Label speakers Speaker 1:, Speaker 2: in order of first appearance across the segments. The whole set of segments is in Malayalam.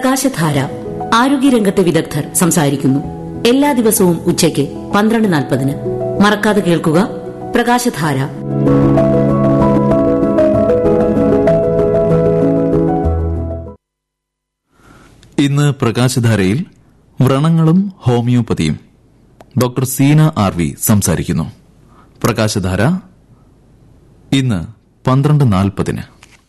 Speaker 1: പ്രകാശധാര ആരോഗ്യരംഗത്തെ വിദഗ്ധർ സംസാരിക്കുന്നു എല്ലാ ദിവസവും ഉച്ചയ്ക്ക് പന്ത്രണ്ട് നാൽപ്പതിന് മറക്കാതെ കേൾക്കുക പ്രകാശധാര
Speaker 2: ഇന്ന് പ്രകാശധാരയിൽ വ്രണങ്ങളും ഹോമിയോപ്പതിയും ഡോക്ടർ സീന ആർ വി സംസാരിക്കുന്നു പ്രകാശധാര ഇന്ന് പന്ത്രണ്ട് നാൽപ്പതിന്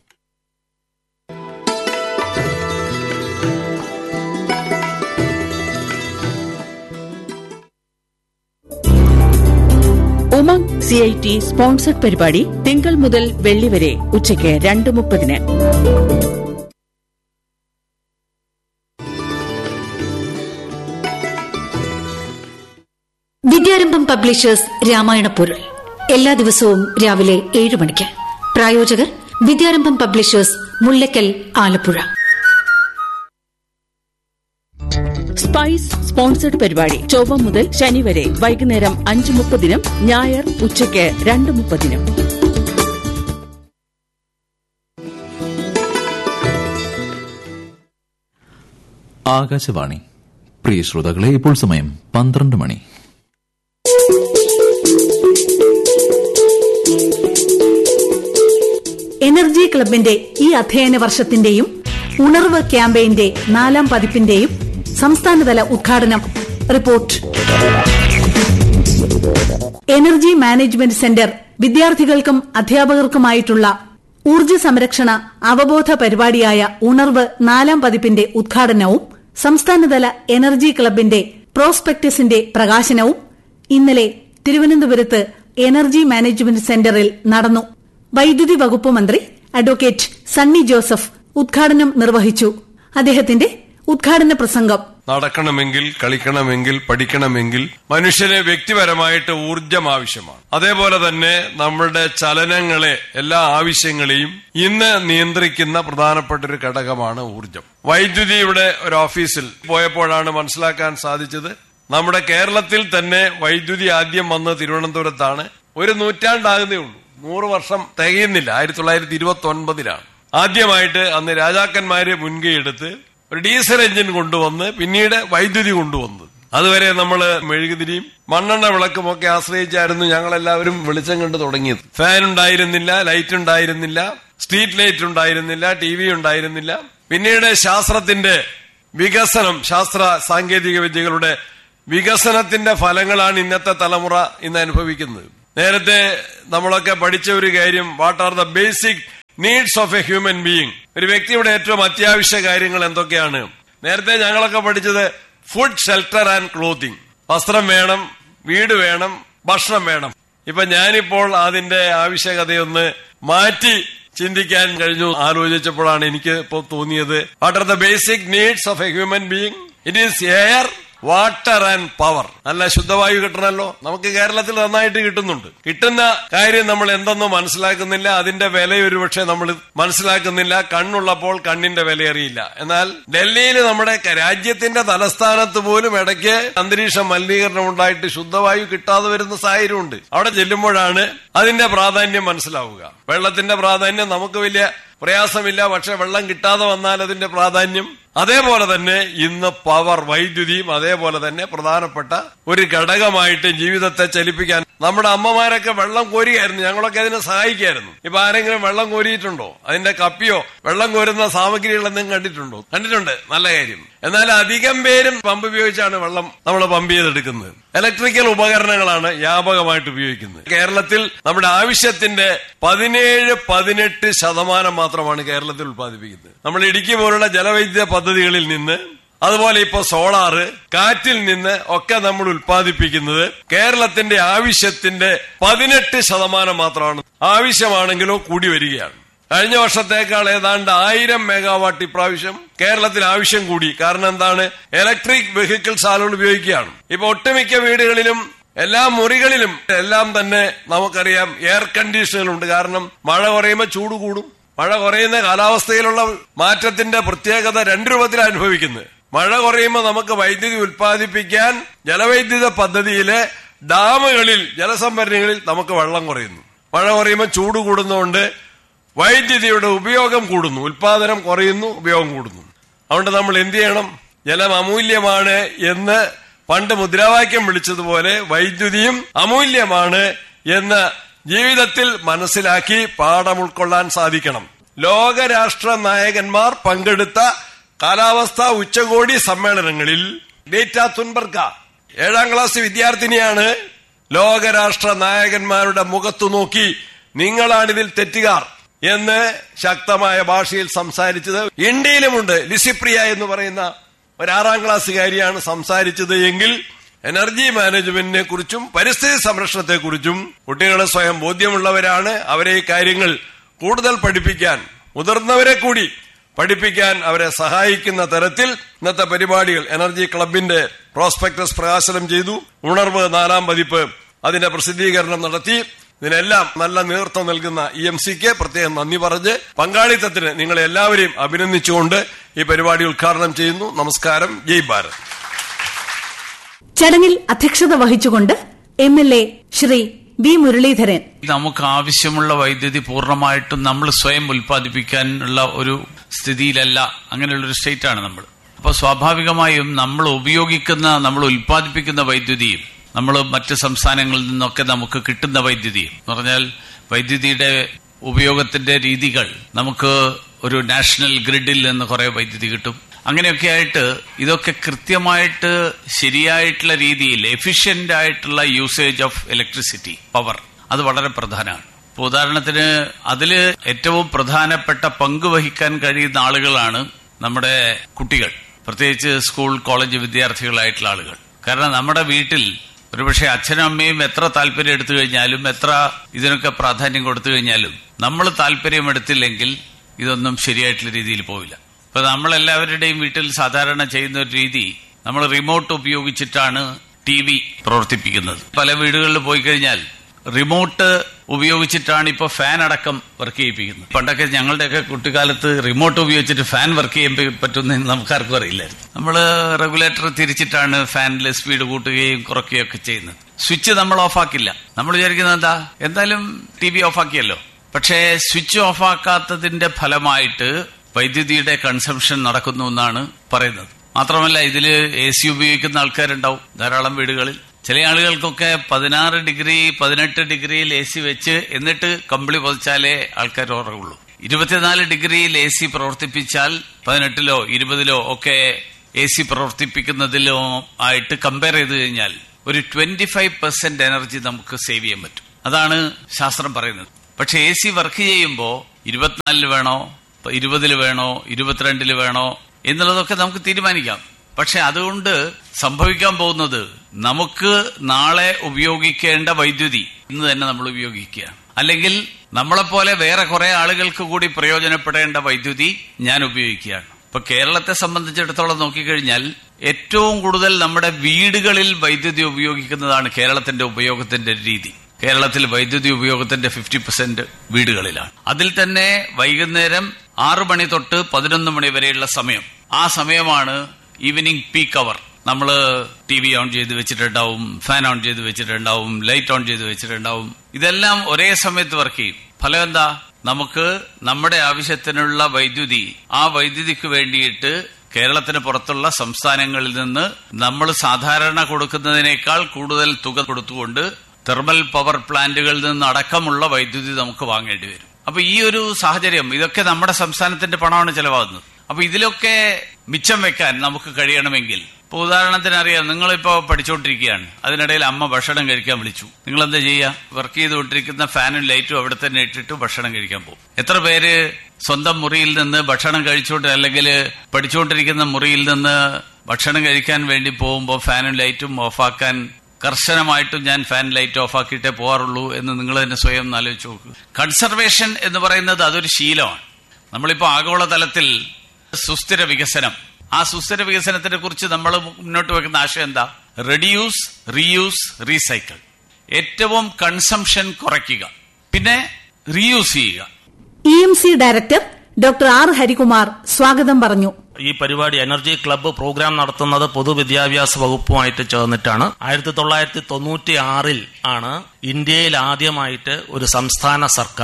Speaker 3: Umang C I T sponsored പരിപാടി തിങ്കൾ മുതൽ വെള്ളി വരെ ഉച്ചയ്ക്ക് രണ്ട് മുപ്പതിന്
Speaker 4: വിദ്യാരംഭം പബ്ലിഷേഴ്സ് രാമായണ പൊരുൾ എല്ലാ ദിവസവും രാവിലെ ഏഴ് മണിക്ക് പ്രായോജകർ Vidyarambham publishers Mullakkal Alappuzha
Speaker 3: spice sponsored പരിപാടി ചൊവ്വ മുതൽ ശനി വരെ വൈകുന്നേരം അഞ്ച് മുപ്പതിനും ഞായർ ഉച്ചയ്ക്ക് രണ്ട് മുപ്പതിനും
Speaker 2: ആകാശവാണി പ്രിയ ശ്രോതാക്കളെ ഇപ്പോൾ സമയം പന്ത്രണ്ട് മണി
Speaker 5: എനർജി ക്ലബിന്റെ ഈ അധ്യയന വർഷത്തിന്റെയും ഉണർവ് ക്യാമ്പയിന്റെ നാലാം പതിപ്പിന്റെയും സംസ്ഥാനതല ഉദ്ഘാടനം റിപ്പോർട്ട് എനർജി മാനേജ്മെന്റ് സെന്റർ വിദ്യാർത്ഥികൾക്കും അധ്യാപകർക്കുമായിട്ടുള്ള ഊർജ്ജ സംരക്ഷണ അവബോധ പരിപാടിയായ ഉണർവ് നാലാം പതിപ്പിന്റെ ഉദ്ഘാടനവും സംസ്ഥാനതല എനർജി ക്ലബിന്റെ പ്രോസ്പെക്ടസിന്റെ പ്രകാശനവും ഇന്നലെ തിരുവനന്തപുരത്ത് എനർജി മാനേജ്മെന്റ് സെന്ററിൽ നടന്നു വൈദ്യുതി വകുപ്പ് മന്ത്രി അഡ്വക്കേറ്റ് സണ്ണി ജോസഫ് ഉദ്ഘാടനം നിർവഹിച്ചു അദ്ദേഹത്തിന്റെ ഉദ്ഘാടന പ്രസംഗം
Speaker 6: നടക്കണമെങ്കിൽ കളിക്കണമെങ്കിൽ പഠിക്കണമെങ്കിൽ മനുഷ്യന് വ്യക്തിപരമായിട്ട് ഊർജം ആവശ്യമാണ് അതേപോലെ തന്നെ നമ്മളുടെ ചലനങ്ങളെ എല്ലാ ആവശ്യങ്ങളെയും ഇന്ന് നിയന്ത്രിക്കുന്ന പ്രധാനപ്പെട്ട ഒരു ഘടകമാണ് ഊർജം വൈദ്യുതിയുടെ ഒരു ഓഫീസിൽ പോയപ്പോഴാണ് മനസ്സിലാക്കാൻ സാധിച്ചത് നമ്മുടെ കേരളത്തിൽ തന്നെ വൈദ്യുതി ആദ്യം വന്ന് തിരുവനന്തപുരത്താണ് ഒരു നൂറ്റാണ്ടാകുന്നേ ഉള്ളൂ നൂറ് വർഷം തികയുന്നില്ല ആയിരത്തി തൊള്ളായിരത്തി ഇരുപത്തി ഒൻപതിലാണ് ആദ്യമായിട്ട് അന്ന് രാജാക്കന്മാര് മുൻകൈയെടുത്ത് ഒരു ഡീസൽ എഞ്ചിൻ കൊണ്ടുവന്ന് പിന്നീട് വൈദ്യുതി കൊണ്ടുവന്നത് അതുവരെ നമ്മൾ മെഴുകുതിരിയും മണ്ണെണ്ണ വിളക്കും ഒക്കെ ആശ്രയിച്ചായിരുന്നു ഞങ്ങളെല്ലാവരും വെളിച്ചം കണ്ടു തുടങ്ങിയത് ഫാൻ ഉണ്ടായിരുന്നില്ല ലൈറ്റ് ഉണ്ടായിരുന്നില്ല സ്ട്രീറ്റ് ലൈറ്റ് ഉണ്ടായിരുന്നില്ല ടി വി ഉണ്ടായിരുന്നില്ല പിന്നീട് ശാസ്ത്രത്തിന്റെ വികസനം ശാസ്ത്ര സാങ്കേതിക വിദ്യകളുടെ വികസനത്തിന്റെ ഫലങ്ങളാണ് ഇന്നത്തെ തലമുറ ഇന്ന് അനുഭവിക്കുന്നത് നേരത്തെ നമ്മളൊക്കെ പഠിച്ച ഒരു കാര്യം what are the basic needs of a human being ഒരു വ്യക്തിയുടെ ഏറ്റവും അത്യാവശ്യ കാര്യങ്ങൾ എന്തൊക്കെയാണ് നേരത്തെ ഞങ്ങളൊക്കെ പഠിച്ചത് ഫുഡ് ഷെൽട്ടർ ആൻഡ് ക്ലോത്തിങ് വസ്ത്രം വേണം വീട് വേണം ഭക്ഷണം വേണം ഇപ്പൊ ഞാനിപ്പോൾ അതിന്റെ ആവശ്യകതയൊന്ന് മാറ്റി ചിന്തിക്കാൻ കഴിഞ്ഞു ആലോചിച്ചപ്പോഴാണ് എനിക്ക് ഇപ്പോൾ തോന്നിയത് what are the basic needs of a human being it is air water and power നല്ല ശുദ്ധവായു കിട്ടണമല്ലോ നമുക്ക് കേരളത്തിൽ നന്നായിട്ട് കിട്ടുന്നുണ്ട് കിട്ടുന്ന കാര്യം നമ്മൾ എന്തെന്ന് മനസ്സിലാക്കുന്നില്ല അതിന്റെ വില ഒരുപക്ഷെ നമ്മൾ മനസ്സിലാക്കുന്നില്ല കണ്ണുള്ളപ്പോൾ കണ്ണിന്റെ വില അറിയില്ല എന്നാൽ ഡൽഹിയിൽ നമ്മുടെ രാജ്യത്തിന്റെ തലസ്ഥാനത്ത് പോലും ഇടയ്ക്ക് അന്തരീക്ഷ മലിനീകരണം ഉണ്ടായിട്ട് ശുദ്ധവായു കിട്ടാതെ വരുന്ന സാഹചര്യമുണ്ട് അവിടെ ചെല്ലുമ്പോഴാണ് അതിന്റെ പ്രാധാന്യം മനസ്സിലാവുക വെള്ളത്തിന്റെ പ്രാധാന്യം നമുക്ക് വലിയ പ്രയാസമില്ല പക്ഷെ വെള്ളം കിട്ടാതെ വന്നാൽ അതിന്റെ പ്രാധാന്യം അതേപോലെ തന്നെ ഇന്ന് പവർ വൈദ്യുതിയും അതേപോലെ തന്നെ പ്രധാനപ്പെട്ട ഒരു ഘടകമായിട്ട് ജീവിതത്തെ ചലിപ്പിക്കാൻ നമ്മുടെ അമ്മമാരൊക്കെ വെള്ളം കോരുകയായിരുന്നു ഞങ്ങളൊക്കെ അതിനെ സഹായിക്കായിരുന്നു ഇപ്പൊ ആരെങ്കിലും വെള്ളം കോരിയിട്ടുണ്ടോ അതിന്റെ കപ്പിയോ വെള്ളം കോരുന്ന സാമഗ്രികൾ എന്തെങ്കിലും കണ്ടിട്ടുണ്ടോ കണ്ടിട്ടുണ്ട് നല്ല കാര്യം എന്നാൽ അധികം പേരും പമ്പ് ഉപയോഗിച്ചാണ് വെള്ളം നമ്മൾ പമ്പ് ചെയ്തെടുക്കുന്നത് ഇലക്ട്രിക്കൽ ഉപകരണങ്ങളാണ് വ്യാപകമായിട്ട് ഉപയോഗിക്കുന്നത് കേരളത്തിൽ നമ്മുടെ ആവശ്യത്തിന്റെ പതിനേഴ് പതിനെട്ട് ശതമാനം മാത്രമാണ് കേരളത്തിൽ ഉത്പാദിപ്പിക്കുന്നത് നമ്മൾ ഇടുക്കി പോലുള്ള ജലവൈദ്യുത പദ്ധതികളിൽ നിന്ന് അതുപോലെ ഇപ്പൊ സോളാറ് കാറ്റിൽ നിന്ന് ഒക്കെ നമ്മൾ ഉത്പാദിപ്പിക്കുന്നത് കേരളത്തിന്റെ ആവശ്യത്തിന്റെ പതിനെട്ട് ശതമാനം മാത്രമാണ് ആവശ്യമാണെങ്കിലോ കൂടി വരികയാണ് കഴിഞ്ഞ വർഷത്തേക്കാൾ ഏതാണ്ട് ആയിരം മെഗാവാട്ട് ഇപ്രാവശ്യം കേരളത്തിൽ ആവശ്യം കൂടി കാരണം എന്താണ് ഇലക്ട്രിക് വെഹിക്കിൾസ് ആളുകൾ ഉപയോഗിക്കുകയാണ് ഇപ്പൊ ഒട്ടുമിക്ക വീടുകളിലും എല്ലാ മുറികളിലും എല്ലാം തന്നെ നമുക്കറിയാം എയർ കണ്ടീഷനുകളുണ്ട് കാരണം മഴ കുറയുമ്പോൾ ചൂട് കൂടും മഴ കുറയുന്ന കാലാവസ്ഥയിലുള്ള മാറ്റത്തിന്റെ പ്രത്യേകത രണ്ട് രൂപത്തിൽ അനുഭവിക്കുന്നത് മഴ കുറയുമ്പോൾ നമുക്ക് വൈദ്യുതി ഉൽപ്പാദിപ്പിക്കാൻ ജലവൈദ്യുത പദ്ധതിയിലെ ഡാമുകളിൽ ജലസംഭരണികളിൽ നമുക്ക് വെള്ളം കുറയുന്നു മഴ കുറയുമ്പോൾ ചൂട് കൂടുന്നതുകൊണ്ട് വൈദ്യുതിയുടെ ഉപയോഗം കൂടുന്നു ഉൽപാദനം കുറയുന്നു ഉപയോഗം കൂടുന്നു അതുകൊണ്ട് നമ്മൾ എന്ത് ചെയ്യണം ജലം അമൂല്യമാണ് എന്ന് പണ്ട് മുദ്രാവാക്യം വിളിച്ചതുപോലെ വൈദ്യുതിയും അമൂല്യമാണ് എന്ന് ജീവിതത്തിൽ മനസ്സിലാക്കി പാഠം ഉൾക്കൊള്ളാൻ സാധിക്കണം ലോകരാഷ്ട്ര നായകന്മാർ പങ്കെടുത്ത കാലാവസ്ഥാ ഉച്ചകോടി സമ്മേളനങ്ങളിൽ ഡേറ്റ തുൻബർക്ക ഏഴാം ക്ലാസ് വിദ്യാർത്ഥിനിയാണ് ലോകരാഷ്ട്ര നായകന്മാരുടെ മുഖത്തു നോക്കി നിങ്ങളാണിതിൽ തെറ്റുകാർ എന്ന് ശക്തമായ ഭാഷയിൽ സംസാരിച്ചത് ഇന്ത്യയിലുമുണ്ട് ലിസിപ്രിയ എന്ന് പറയുന്ന ഒരു ആറാം ക്ലാസ്സുകാരിയാണ് സംസാരിച്ചത് എങ്കിൽ എനർജി മാനേജ്മെന്റിനെ കുറിച്ചും പരിസ്ഥിതി സംരക്ഷണത്തെ കുറിച്ചും കുട്ടികളെ സ്വയം ബോധ്യമുള്ളവരാണ് അവരെ ഈ കാര്യങ്ങൾ കൂടുതൽ പഠിപ്പിക്കാൻ മുതിർന്നവരെ കൂടി പഠിപ്പിക്കാൻ അവരെ സഹായിക്കുന്ന തരത്തിൽ ഇന്നത്തെ പരിപാടികൾ എനർജി ക്ലബിന്റെ പ്രോസ്പെക്ടസ് പ്രകാശനം ചെയ്തു ഉണർവ് നാലാം പതിപ്പ് അതിന്റെ പ്രസിദ്ധീകരണം നടത്തി ഇതിനെല്ലാം നല്ല നേതൃത്വം നൽകുന്ന ഇ എം സിക്ക് പ്രത്യേകം നന്ദി പറഞ്ഞ് പങ്കാളിത്തത്തിന് നിങ്ങളെ എല്ലാവരെയും അഭിനന്ദിച്ചുകൊണ്ട് ഈ പരിപാടി ഉദ്ഘാടനം ചെയ്യുന്നു നമസ്കാരം ജയ് ഭാരത്
Speaker 5: ചടങ്ങിൽ അധ്യക്ഷത വഹിച്ചുകൊണ്ട് M L A Shri V Muraleedharan
Speaker 7: നമുക്ക് ആവശ്യമുള്ള വൈദ്യുതി പൂർണ്ണമായിട്ടും നമ്മൾ സ്വയം ഉൽപ്പാദിപ്പിക്കാനുള്ള ഒരു സ്ഥിതിയിലല്ല അങ്ങനെയുള്ള ഒരു സ്റ്റേറ്റ് ആണ് നമ്മൾ അപ്പോൾ സ്വാഭാവികമായും നമ്മൾ ഉപയോഗിക്കുന്ന നമ്മൾ ഉൽപ്പാദിപ്പിക്കുന്ന വൈദ്യുതിയും നമ്മൾ മറ്റ് സംസ്ഥാനങ്ങളിൽ നിന്നൊക്കെ നമുക്ക് കിട്ടുന്ന വൈദ്യുതിയും എന്ന് പറഞ്ഞാൽ വൈദ്യുതിയുടെ ഉപയോഗത്തിന്റെ രീതികൾ നമുക്ക് ഒരു നാഷണൽ ഗ്രിഡിൽ നിന്ന് കുറെ വൈദ്യുതി കിട്ടും അങ്ങനെയൊക്കെ ആയിട്ട് ഇതൊക്കെ കൃത്യമായിട്ട് ശരിയായിട്ടുള്ള രീതിയിൽ എഫിഷ്യന്റ് ആയിട്ടുള്ള യൂസേജ് ഓഫ് ഇലക്ട്രിസിറ്റി പവർ അത് വളരെ പ്രധാനമാണ് ഇപ്പൊ ഉദാഹരണത്തിന് അതിൽ ഏറ്റവും പ്രധാനപ്പെട്ട പങ്ക് വഹിക്കാൻ കഴിയുന്ന ആളുകളാണ് നമ്മുടെ കുട്ടികൾ പ്രത്യേകിച്ച് സ്കൂൾ കോളേജ് വിദ്യാർത്ഥികളായിട്ടുള്ള ആളുകൾ കാരണം നമ്മുടെ വീട്ടിൽ ഒരുപക്ഷെ അച്ഛനും അമ്മയും എത്ര താല്പര്യം എടുത്തു കഴിഞ്ഞാലും എത്ര ഇതിനൊക്കെ പ്രാധാന്യം കൊടുത്തു കഴിഞ്ഞാലും നമ്മൾ താല്പര്യം എടുത്തില്ലെങ്കിൽ ഇതൊന്നും ശരിയായിട്ടുള്ള രീതിയിൽ പോവില്ല ഇപ്പൊ നമ്മളെല്ലാവരുടെയും വീട്ടിൽ സാധാരണ ചെയ്യുന്ന ഒരു രീതി നമ്മൾ റിമോട്ട് ഉപയോഗിച്ചിട്ടാണ് ടി വി പ്രവർത്തിപ്പിക്കുന്നത് പല വീടുകളിൽ പോയി കഴിഞ്ഞാൽ റിമോട്ട് ഉപയോഗിച്ചിട്ടാണ് ഇപ്പോൾ ഫാൻ അടക്കം വർക്ക് ചെയ്യിപ്പിക്കുന്നത് പണ്ടൊക്കെ ഞങ്ങളുടെയൊക്കെ കുട്ടിക്കാലത്ത് റിമോട്ട് ഉപയോഗിച്ചിട്ട് ഫാൻ വർക്ക് ചെയ്യാൻ പറ്റുമെന്ന് നമുക്കാർക്കും അറിയില്ലായിരുന്നു നമ്മൾ റെഗുലേറ്റർ തിരിച്ചിട്ടാണ് ഫാനിൽ സ്പീഡ് കൂട്ടുകയും കുറയ്ക്കുകയും ഒക്കെ ചെയ്യുന്നത് സ്വിച്ച് നമ്മൾ ഓഫാക്കില്ല നമ്മൾ വിചാരിക്കുന്നത് എന്താ എന്തായാലും ടി വി ഓഫാക്കിയല്ലോ പക്ഷേ സ്വിച്ച് ഓഫാക്കാത്തതിന്റെ ഫലമായിട്ട് വൈദ്യുതിയുടെ കൺസംഷൻ നടക്കുന്നു എന്നാണ് പറയുന്നത് മാത്രമല്ല ഇതിൽ എ സി ഉപയോഗിക്കുന്ന ആൾക്കാരുണ്ടാവും ധാരാളം വീടുകളിൽ ചില ആളുകൾക്കൊക്കെ പതിനാറ് ഡിഗ്രി പതിനെട്ട് ഡിഗ്രിയിൽ എ സി വെച്ച് എന്നിട്ട് കമ്പിളി പൊതിച്ചാലേ ആൾക്കാർ ഉറങ്ങുള്ളൂ ഇരുപത്തിനാല് ഡിഗ്രിയിൽ എ സി പ്രവർത്തിപ്പിച്ചാൽ പതിനെട്ടിലോ ഇരുപതിലോ ഒക്കെ എ സി പ്രവർത്തിപ്പിക്കുന്നതിലോ ആയിട്ട് കമ്പയർ ചെയ്ത് കഴിഞ്ഞാൽ ഒരു ട്വന്റി ഫൈവ് പെർസെന്റ് എനർജി നമുക്ക് സേവ് ചെയ്യാൻ പറ്റും അതാണ് ശാസ്ത്രം പറയുന്നത് പക്ഷെ എ സി വർക്ക് ചെയ്യുമ്പോൾ ഇരുപത്തിനാലില് വേണോ ഇരുപതിൽ വേണോ ഇരുപത്തിരണ്ടിൽ വേണോ എന്നുള്ളതൊക്കെ നമുക്ക് തീരുമാനിക്കാം പക്ഷെ അതുകൊണ്ട് സംഭവിക്കാൻ പോകുന്നത് നമുക്ക് നാളെ ഉപയോഗിക്കേണ്ട വൈദ്യുതി ഇന്ന് തന്നെ നമ്മൾ ഉപയോഗിക്കുകയാണ് അല്ലെങ്കിൽ നമ്മളെപ്പോലെ വേറെ കുറെ ആളുകൾക്ക് കൂടി പ്രയോജനപ്പെടേണ്ട വൈദ്യുതി ഞാൻ ഉപയോഗിക്കുകയാണ് ഇപ്പൊ കേരളത്തെ സംബന്ധിച്ചിടത്തോളം നോക്കിക്കഴിഞ്ഞാൽ ഏറ്റവും കൂടുതൽ നമ്മുടെ വീടുകളിൽ വൈദ്യുതി ഉപയോഗിക്കുന്നതാണ് കേരളത്തിന്റെ ഉപയോഗത്തിന്റെ രീതി കേരളത്തിൽ വൈദ്യുതി ഉപയോഗത്തിന്റെ ഫിഫ്റ്റി പെർസെന്റ് വീടുകളിലാണ് അതിൽ തന്നെ വൈകുന്നേരം ആറു മണി തൊട്ട് പതിനൊന്ന് മണി വരെയുള്ള സമയം ആ സമയമാണ് ഈവനിങ് പീക്ക് അവർ നമ്മൾ ടി വി ഓൺ ചെയ്ത് വെച്ചിട്ടുണ്ടാവും ഫാൻ ഓൺ ചെയ്ത് വെച്ചിട്ടുണ്ടാവും ലൈറ്റ് ഓൺ ചെയ്ത് വെച്ചിട്ടുണ്ടാവും ഇതെല്ലാം ഒരേ സമയത്ത് വർക്ക് ചെയ്യും ഫലം എന്താ നമുക്ക് നമ്മുടെ ആവശ്യത്തിനുള്ള വൈദ്യുതി ആ വൈദ്യുതിക്ക് വേണ്ടിയിട്ട് കേരളത്തിന് പുറത്തുള്ള സംസ്ഥാനങ്ങളിൽ നിന്ന് നമ്മൾ സാധാരണ കൊടുക്കുന്നതിനേക്കാൾ കൂടുതൽ തുക കൊടുത്തുകൊണ്ട് തെർമൽ പവർ പ്ലാന്റുകളിൽ നിന്ന് അടക്കമുള്ള വൈദ്യുതി നമുക്ക് വാങ്ങേണ്ടി വരും അപ്പൊ ഈ ഒരു സാഹചര്യം ഇതൊക്കെ നമ്മുടെ സംസ്ഥാനത്തിന്റെ പണമാണ് ചെലവാകുന്നത് അപ്പൊ ഇതിലൊക്കെ മിച്ചം വെക്കാൻ നമുക്ക് കഴിയണമെങ്കിൽ ഇപ്പൊ ഉദാഹരണത്തിന് അറിയാം നിങ്ങളിപ്പോ പഠിച്ചുകൊണ്ടിരിക്കുകയാണ് അതിനിടയിൽ അമ്മ ഭക്ഷണം കഴിക്കാൻ വിളിച്ചു നിങ്ങൾ എന്താ ചെയ്യുക വർക്ക് ചെയ്തുകൊണ്ടിരിക്കുന്ന ഫാനും ലൈറ്റും അവിടെ തന്നെ ഇട്ടിട്ട് ഭക്ഷണം കഴിക്കാൻ പോകും എത്ര പേര് സ്വന്തം മുറിയിൽ നിന്ന് ഭക്ഷണം കഴിച്ചുകൊണ്ട് അല്ലെങ്കിൽ പഠിച്ചുകൊണ്ടിരിക്കുന്ന മുറിയിൽ നിന്ന് ഭക്ഷണം കഴിക്കാൻ വേണ്ടി പോകുമ്പോൾ ഫാനും ലൈറ്റും ഓഫാക്കാൻ കർശനമായിട്ടും ഞാൻ ഫാൻ ലൈറ്റ് ഓഫ് ആക്കിയിട്ടേ പോകാറുള്ളൂ എന്ന് നിങ്ങൾ തന്നെ സ്വയം ആലോചിച്ച് നോക്കൂ കൺസർവേഷൻ എന്ന് പറയുന്നത് അതൊരു ശീലമാണ് നമ്മളിപ്പോൾ ആഗോളതലത്തിൽ സുസ്ഥിര വികസനം ആ സുസ്ഥിര വികസനത്തിനെ കുറിച്ച് നമ്മൾ മുന്നോട്ട് വെക്കുന്ന ആശയം എന്താ റെഡ്യൂസ് റീയൂസ് റീസൈക്കിൾ ഏറ്റവും കൺസംഷൻ കുറയ്ക്കുക പിന്നെ റീയൂസ് ചെയ്യുക
Speaker 5: E M C director doctor R Harikumar സ്വാഗതം പറഞ്ഞു
Speaker 8: ഈ പരിപാടി എനർജി ക്ലബ്ബ് പ്രോഗ്രാം നടത്തുന്നത് പൊതുവിദ്യാഭ്യാസ വകുപ്പുമായിട്ട് ചേർന്നിട്ടാണ് ആയിരത്തി തൊള്ളായിരത്തി തൊണ്ണൂറ്റി ആറിൽ ആണ് ഇന്ത്യയിൽ ആദ്യമായിട്ട് ഒരു സംസ്ഥാന സർക്കാർ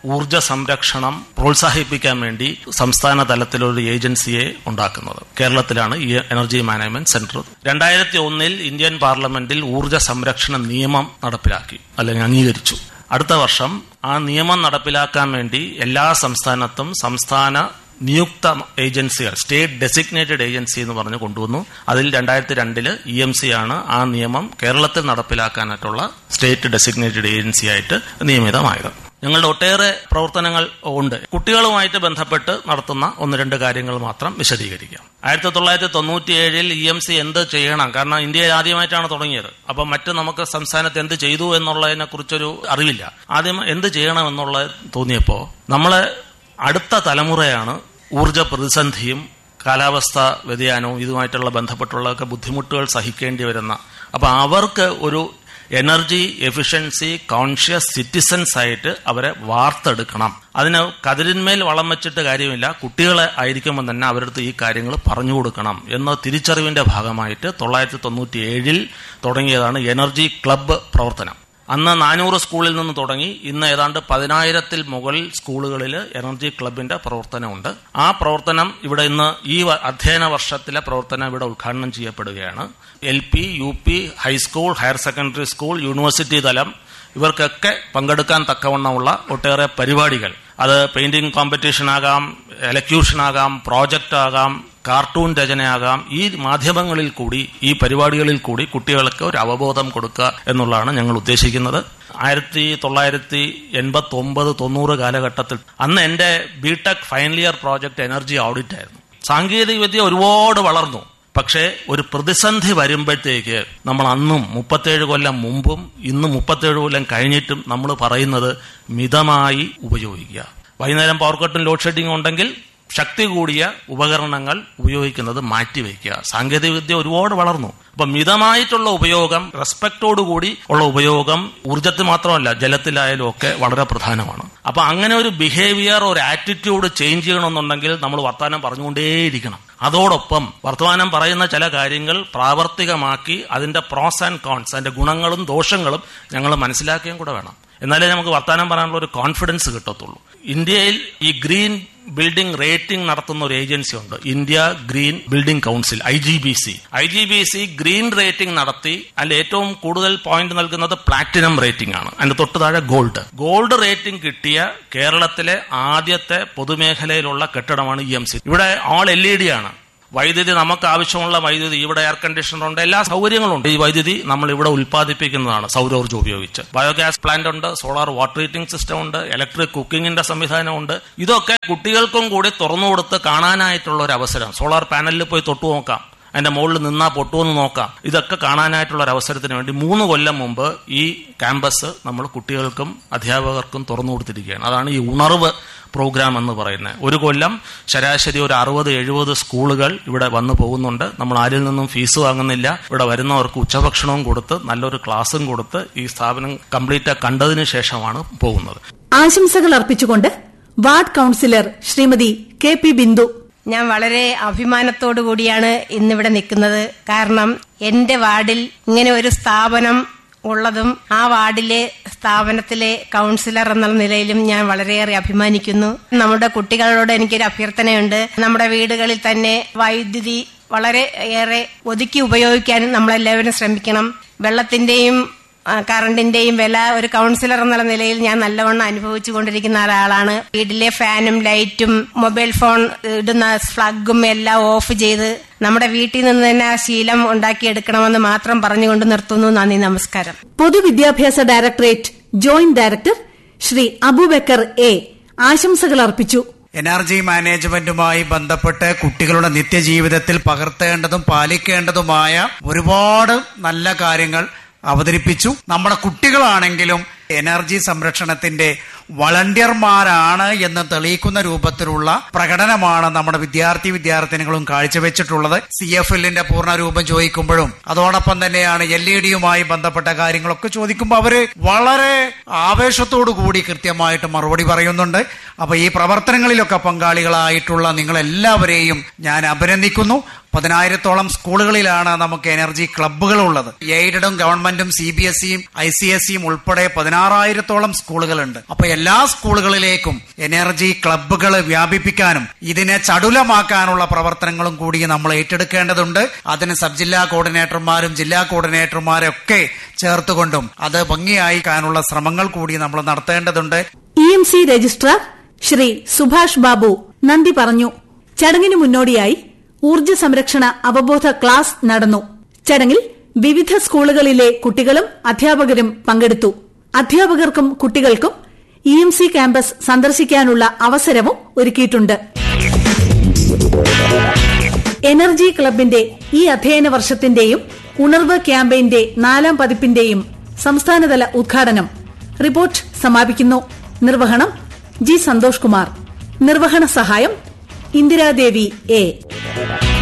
Speaker 8: ഊർജ സംരക്ഷണം പ്രോത്സാഹിപ്പിക്കാൻ വേണ്ടി സംസ്ഥാന തലത്തിലൊരു ഏജൻസിയെ ഉണ്ടാക്കുന്നത് കേരളത്തിലാണ് ഈ എനർജി മാനേജ്മെന്റ് സെന്റർ രണ്ടായിരത്തി ഒന്നിൽ ഇന്ത്യൻ പാർലമെന്റിൽ ഊർജ സംരക്ഷണ നിയമം നടപ്പിലാക്കി അല്ലെങ്കിൽ അംഗീകരിച്ചു അടുത്ത വർഷം ആ നിയമം നടപ്പിലാക്കാൻ വേണ്ടി എല്ലാ സംസ്ഥാനത്തും സംസ്ഥാന നിയുക്ത ഏജൻസികൾ സ്റ്റേറ്റ് ഡെസിഗ്നേറ്റഡ് ഏജൻസി എന്ന് പറഞ്ഞ് കൊണ്ടുവന്നു അതിൽ രണ്ടായിരത്തി രണ്ടില് ഇ എം സി ആണ് ആ നിയമം കേരളത്തിൽ നടപ്പിലാക്കാനായിട്ടുള്ള സ്റ്റേറ്റ് ഡെസിഗ്നേറ്റഡ് ഏജൻസി ആയിട്ട് നിയമിതമായത് ഞങ്ങളുടെ ഒട്ടേറെ പ്രവർത്തനങ്ങൾ ഉണ്ട് കുട്ടികളുമായിട്ട് ബന്ധപ്പെട്ട് നടത്തുന്ന ഒന്ന് രണ്ട് കാര്യങ്ങൾ മാത്രം വിശദീകരിക്കാം ആയിരത്തി തൊള്ളായിരത്തി തൊണ്ണൂറ്റിയേഴിൽ ഇ എം സി എന്ത് ചെയ്യണം കാരണം ഇന്ത്യയിൽ ആദ്യമായിട്ടാണ് തുടങ്ങിയത് അപ്പൊ മറ്റ് നമുക്ക് സംസ്ഥാനത്ത് എന്ത് ചെയ്തു എന്നുള്ളതിനെ കുറിച്ചൊരു അറിവില്ല ആദ്യം എന്ത് ചെയ്യണം എന്നുള്ളത് തോന്നിയപ്പോ നമ്മളെ അടുത്ത തലമുറയാണ് ഊർജ പ്രതിസന്ധിയും കാലാവസ്ഥ വ്യതിയാനവും ഇതുമായിട്ടുള്ള ബന്ധപ്പെട്ടുള്ളതൊക്കെ ബുദ്ധിമുട്ടുകൾ സഹിക്കേണ്ടി വരുന്ന അപ്പൊ അവർക്ക് ഒരു എനർജി എഫിഷ്യൻസി കോൺഷ്യസ് സിറ്റിസൺസ് ആയിട്ട് അവരെ വാർത്തെടുക്കണം അതിന് കതിരിന്മേൽ വളം വെച്ചിട്ട് കാര്യമില്ല കുട്ടികളെ ആയിരിക്കുമ്പോൾ തന്നെ അവരുടെ അടുത്ത് ഈ കാര്യങ്ങൾ പറഞ്ഞു കൊടുക്കണം എന്ന തിരിച്ചറിവിന്റെ ഭാഗമായിട്ട് തൊള്ളായിരത്തി തൊണ്ണൂറ്റി ഏഴിൽ തുടങ്ങിയതാണ് എനർജി ക്ലബ്ബ് പ്രവർത്തനം അന്ന് നാനൂറ് സ്കൂളിൽ നിന്ന് തുടങ്ങി ഇന്ന് ഏതാണ്ട് പതിനായിരത്തിൽ മുകളിൽ സ്കൂളുകളിൽ എനർജി ക്ലബിന്റെ പ്രവർത്തനമുണ്ട് ആ പ്രവർത്തനം ഇവിടെ ഇന്ന് ഈ വ- അധ്യയന വർഷത്തിലെ പ്രവർത്തനം ഇവിടെ ഉദ്ഘാടനം ചെയ്യപ്പെടുകയാണ് L P U P high school higher secondary school university തലം ഇവർക്കൊക്കെ പങ്കെടുക്കാൻ തക്കവണ്ണമുള്ള ഒട്ടേറെ പരിപാടികൾ അത് പെയിന്റിംഗ് കോമ്പറ്റീഷൻ ആകാം എലക്യൂഷൻ ആകാം പ്രോജക്റ്റ് ആകാം കാർട്ടൂൺ രചനയാകാം ഈ മാധ്യമങ്ങളിൽ കൂടി ഈ പരിപാടികളിൽ കൂടി കുട്ടികൾക്ക് ഒരു അവബോധം കൊടുക്കുക എന്നുള്ളതാണ് ഞങ്ങൾ ഉദ്ദേശിക്കുന്നത് ആയിരത്തി തൊള്ളായിരത്തി എൺപത്തി ഒമ്പത് തൊണ്ണൂറ് കാലഘട്ടത്തിൽ അന്ന് എന്റെ B Tech final year project energy audit ആയിരുന്നു സാങ്കേതിക വിദ്യ ഒരുപാട് വളർന്നു പക്ഷേ ഒരു പ്രതിസന്ധി വരുമ്പോഴത്തേക്ക് നമ്മൾ അന്നും മുപ്പത്തേഴ് കൊല്ലം മുമ്പും ഇന്ന് മുപ്പത്തേഴ് കൊല്ലം കഴിഞ്ഞിട്ടും നമ്മൾ പറയുന്നത് മിതമായി ഉപയോഗിക്കുക വൈകുന്നേരം പവർ കട്ടും ലോഡ് ഷെഡിങ് ഉണ്ടെങ്കിൽ ശക്തി കൂടിയ ഉപകരണങ്ങൾ ഉപയോഗിക്കുന്നത് മാറ്റിവെക്കുക സാങ്കേതികവിദ്യ ഒരുപാട് വളർന്നു അപ്പൊ മിതമായിട്ടുള്ള ഉപയോഗം റെസ്പെക്റ്റോടുകൂടി ഉള്ള ഉപയോഗം ഊർജത്തിൽ മാത്രമല്ല ജലത്തിലായാലും ഒക്കെ വളരെ പ്രധാനമാണ് അപ്പൊ അങ്ങനെ ഒരു ബിഹേവിയർ ഒരു ആറ്റിറ്റ്യൂഡ് ചേഞ്ച് ചെയ്യണമെന്നുണ്ടെങ്കിൽ നമ്മൾ വർത്തമാനം പറഞ്ഞുകൊണ്ടേയിരിക്കണം അതോടൊപ്പം വർത്തമാനം പറയുന്ന ചില കാര്യങ്ങൾ പ്രാവർത്തികമാക്കി അതിന്റെ പ്രോസ് ആൻഡ് കോൺസ് അതിന്റെ ഗുണങ്ങളും ദോഷങ്ങളും ഞങ്ങൾ മനസ്സിലാക്കുകയും കൂടെ വേണം എന്നാലേ നമുക്ക് വർത്തമാനം പറയാനുള്ള ഒരു കോൺഫിഡൻസ് കിട്ടത്തുള്ളൂ ഇന്ത്യയിൽ ഈ ഗ്രീൻ ബിൽഡിംഗ് റേറ്റിംഗ് നടത്തുന്ന ഒരു ഏജൻസി ഉണ്ട് India green building council I G B C I G B C green rating നടത്തി അതിൽ ഏറ്റവും കൂടുതൽ പോയിന്റ് നൽകുന്നത് പ്ലാറ്റിനം റേറ്റിംഗ് ആണ് അതിന്റെ തൊട്ട് താഴെ ഗോൾഡ് ഗോൾഡ് റേറ്റിംഗ് കിട്ടിയ കേരളത്തിലെ ആദ്യത്തെ പൊതുമേഖലയിലുള്ള കെട്ടിടമാണ് ഇ എം സി ഇവിടെ ഓൾ എൽ ഇ ഡി ആണ് വൈദ്യുതി നമുക്ക് ആവശ്യമുള്ള വൈദ്യുതി ഇവിടെ എയർ കണ്ടീഷണർ ഉണ്ട് എല്ലാ സൗകര്യങ്ങളും ഉണ്ട് ഈ വൈദ്യുതി നമ്മൾ ഇവിടെ ഉൽപ്പാദിപ്പിക്കുന്നതാണ് സൗരോർജ്ജം ഉപയോഗിച്ച് ബയോഗ്യാസ് പ്ലാന്റ് ഉണ്ട് സോളാർ വാട്ടർ ഹീറ്റിംഗ് സിസ്റ്റം ഉണ്ട് ഇലക്ട്രിക് കുക്കിങ്ങിന്റെ സംവിധാനമുണ്ട് ഇതൊക്കെ കുട്ടികൾക്കും കൂടി തുറന്നു കൊടുത്ത് കാണാനായിട്ടുള്ള ഒരു അവസരം സോളാർ പാനലിൽ പോയി തൊട്ടു നോക്കാം അതിന്റെ മുകളിൽ നിന്നാ പൊട്ടുമെന്ന് നോക്കാം ഇതൊക്കെ കാണാനായിട്ടുള്ള ഒരു അവസരത്തിന് വേണ്ടി മൂന്ന് കൊല്ലം മുമ്പ് ഈ ക്യാമ്പസ് നമ്മൾ കുട്ടികൾക്കും അധ്യാപകർക്കും തുറന്നു കൊടുത്തിരിക്കുകയാണ് അതാണ് ഈ ഉണർവ് പ്രോഗ്രാം എന്ന് പറയുന്നത് ഒരു കൊല്ലം ശരാശരി ഒരു അറുപത് എഴുപത് സ്കൂളുകൾ ഇവിടെ വന്നു പോകുന്നുണ്ട് നമ്മൾ ആരിൽ നിന്നും ഫീസ് വാങ്ങുന്നില്ല ഇവിടെ വരുന്നവർക്ക് ഉച്ചഭക്ഷണവും കൊടുത്ത് നല്ലൊരു ക്ലാസ്സും കൊടുത്ത് ഈ സ്ഥാപനം കംപ്ലീറ്റ് കണ്ടതിന് ശേഷമാണ് പോകുന്നത്
Speaker 5: ആശംസകൾ അർപ്പിച്ചുകൊണ്ട് ward councillor Shrimati K P Bindu
Speaker 9: ഞാൻ വളരെ അഭിമാനത്തോടു കൂടിയാണ് ഇന്നിവിടെ നിൽക്കുന്നത് കാരണം എന്റെ വാർഡിൽ ഇങ്ങനെ ഒരു സ്ഥാപനം ഉള്ളതും ആ വാർഡിലെ സ്ഥാപനത്തിലെ കൌൺസിലർ എന്നുള്ള നിലയിലും ഞാൻ വളരെയേറെ അഭിമാനിക്കുന്നു നമ്മുടെ കുട്ടികളോട് എനിക്കൊരു അഭ്യർത്ഥനയുണ്ട് നമ്മുടെ വീടുകളിൽ തന്നെ വൈദ്യുതി വളരെ ഏറെ ഒതുക്കി ഉപയോഗിക്കാൻ നമ്മളെല്ലാവരും ശ്രമിക്കണം വെള്ളത്തിന്റെയും ആ, കറണ്ടിന്റെയും വില ഒരു കൌൺസിലർ എന്നുള്ള നിലയിൽ ഞാൻ നല്ലവണ്ണം അനുഭവിച്ചു കൊണ്ടിരിക്കുന്ന ഒരാളാണ് വീട്ടിലെ ഫാനും ലൈറ്റും മൊബൈൽ ഫോൺ ഇടുന്ന ഫ്ലഗും എല്ലാം ഓഫ് ചെയ്ത് നമ്മുടെ വീട്ടിൽ നിന്ന് തന്നെ ആ ശീലം ഉണ്ടാക്കിയെടുക്കണമെന്ന് മാത്രം പറഞ്ഞുകൊണ്ട് നിർത്തുന്നു നന്ദി നമസ്കാരം
Speaker 5: പൊതുവിദ്യാഭ്യാസ directorate joint director Shri Abubakar A ആശംസകൾ അർപ്പിച്ചു
Speaker 10: എനർജി മാനേജ്മെന്റുമായി ബന്ധപ്പെട്ട് കുട്ടികളുടെ നിത്യജീവിതത്തിൽ പകർത്തേണ്ടതും പാലിക്കേണ്ടതുമായ ഒരുപാട് നല്ല കാര്യങ്ങൾ അവതരിപ്പിച്ചു നമ്മുടെ കുട്ടികളാണെങ്കിലും എനർജി സംരക്ഷണത്തിന്റെ വളണ്ടിയർമാരാണ് എന്ന് തെളിയിക്കുന്ന രൂപത്തിലുള്ള പ്രകടനമാണ് നമ്മുടെ വിദ്യാർത്ഥി വിദ്യാർത്ഥിനികളും കാഴ്ചവെച്ചിട്ടുള്ളത് സി എഫ് എല്ലിന്റെ പൂർണ്ണ രൂപം ചോദിക്കുമ്പോഴും അതോടൊപ്പം തന്നെയാണ് എൽ ഇ ഡിയുമായി ബന്ധപ്പെട്ട കാര്യങ്ങളൊക്കെ ചോദിക്കുമ്പോൾ അവര് വളരെ ആവേശത്തോടു കൂടി കൃത്യമായിട്ട് മറുപടി പറയുന്നുണ്ട് അപ്പൊ ഈ പ്രവർത്തനങ്ങളിലൊക്കെ പങ്കാളികളായിട്ടുള്ള നിങ്ങളെല്ലാവരെയും ഞാൻ അഭിനന്ദിക്കുന്നു പതിനായിരത്തോളം സ്കൂളുകളിലാണ് നമുക്ക് എനർജി ക്ലബ്ബുകൾ ഉള്ളത് എയ്ഡഡും ഗവൺമെന്റും സി ബി എസ് സിയും ഐ സി എസ് സിയും ഉൾപ്പെടെ പതിനാറായിരത്തോളം സ്കൂളുകളുണ്ട് അപ്പൊ എല്ലാ സ്കൂളുകളിലേക്കും എനർജി ക്ലബ്ബുകൾ വ്യാപിപ്പിക്കാനും ഇതിനെ ചടുലമാക്കാനുള്ള പ്രവർത്തനങ്ങളും കൂടി നമ്മൾ ഏറ്റെടുക്കേണ്ടതുണ്ട് അതിന് സബ് ജില്ലാ കോർഡിനേറ്റർമാരും ജില്ലാ കോർഡിനേറ്റർമാരും ഒക്കെ ചേർത്തുകൊണ്ടും അത് ഭംഗിയായിക്കാനുള്ള ശ്രമങ്ങൾ കൂടി നമ്മൾ നടത്തേണ്ടതുണ്ട്
Speaker 5: E M C registrar Shri Subhash Babu നന്ദി പറഞ്ഞു ചടങ്ങിന് മുന്നോടിയായി ഊർജ്ജ സംരക്ഷണ അവബോധ ക്ലാസ് നടന്നു ചടങ്ങിൽ വിവിധ സ്കൂളുകളിലെ കുട്ടികളും അധ്യാപകരും പങ്കെടുത്തു അധ്യാപകർക്കും കുട്ടികൾക്കും ഇ എം സി ക്യാമ്പസ് സന്ദർശിക്കാനുള്ള അവസരവും ഒരുക്കിയിട്ടുണ്ട് എനർജി ക്ലബിന്റെ ഈ അധ്യയന വർഷത്തിന്റെയും ഉണർവ് ക്യാമ്പയിന്റെ നാലാം പതിപ്പിന്റെയും സംസ്ഥാനതല ഉദ്ഘാടനം റിപ്പോർട്ട് സമാപിക്കുന്നു നിർവഹണം ജി സന്തോഷ് കുമാർ നിർവഹണ സഹായം ഇന്ദിരാദേവി എ